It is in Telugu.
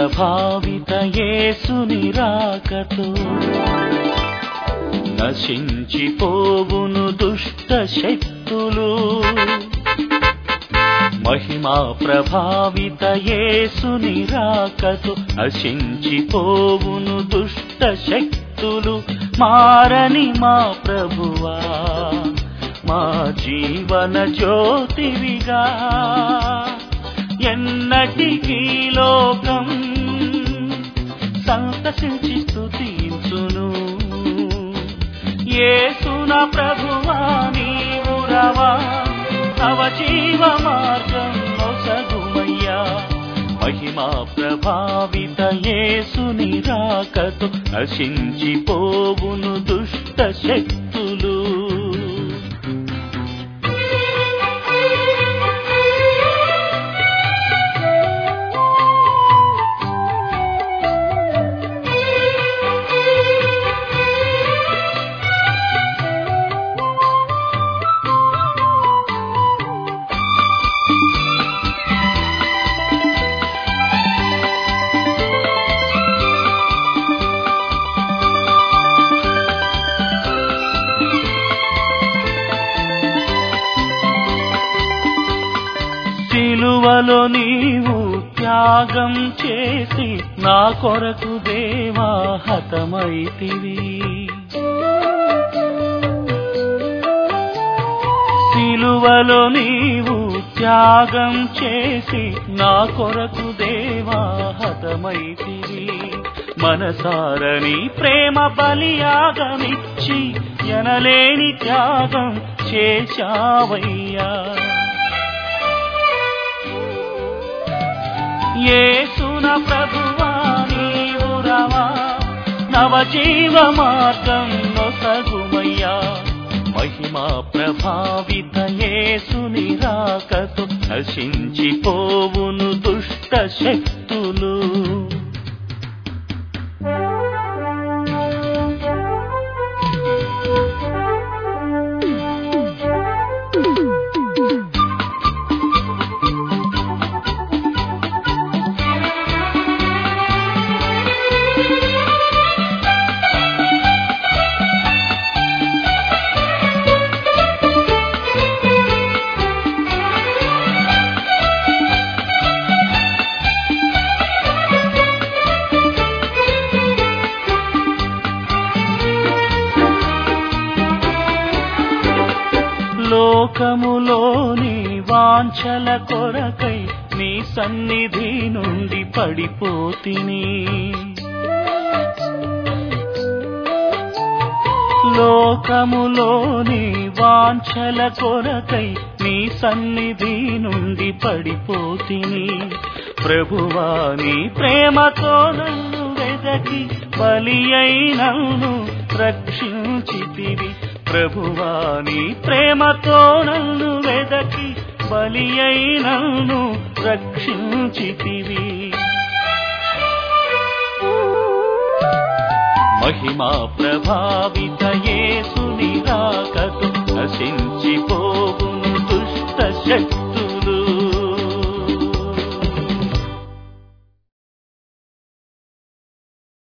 ప్రభావిత యేసుని రాకతో నశించిపోవును దుష్ట శక్తులు మహిమా ప్రభావిత యేసుని రాకతో నశించిపోవును దుష్ట శక్తులు మారని మా ప్రభువా మా జీవన జ్యోతివిగా ఎన్నటికీ లోకం సంతసించి స్తుతించును యేసున ప్రభువా నీవురవా తవ జీవ మార్గం నొసగుమయ్యా మహిమా ప్రభావిత యేసుని రాకతో నశించిపోవును దుష్ట శక్తులు సిలువలో నీవు త్యాగం చేసి నా కొరకు దేవా హతమైతివి సిలువలో నీవు త్యాగం చేసి నా కొరకు దేవా హతమైతివి మనసారని ప్రేమ బలియాగమిచ్చి ఎనలేని త్యాగం చేశావయ్యా యేసున ప్రభువా నీవురవా నవజీవ మార్గం నొసగుమయ్యా మహిమా ప్రభావిత యేసుని రాకతో నశించిపోవును దుష్ట శక్తులు లోకములోని వాంఛల కొరకై నీ సన్నిధి నుండి పడిపోతిని లోకములోని వాంఛల కొరకై నీ సన్నిధి నుండి పడిపోతిని ప్రభువా నీ ప్రేమతో నన్ను వెదకి బలి అయినను రక్షించితివి ప్రభువా నీ ప్రేమతో నన్ను వెదకి బలి అయినను రక్షించితివి మహిమా ప్రభావిత యేసుని రాకతో నశించిపోవును దుష్ట శక్తి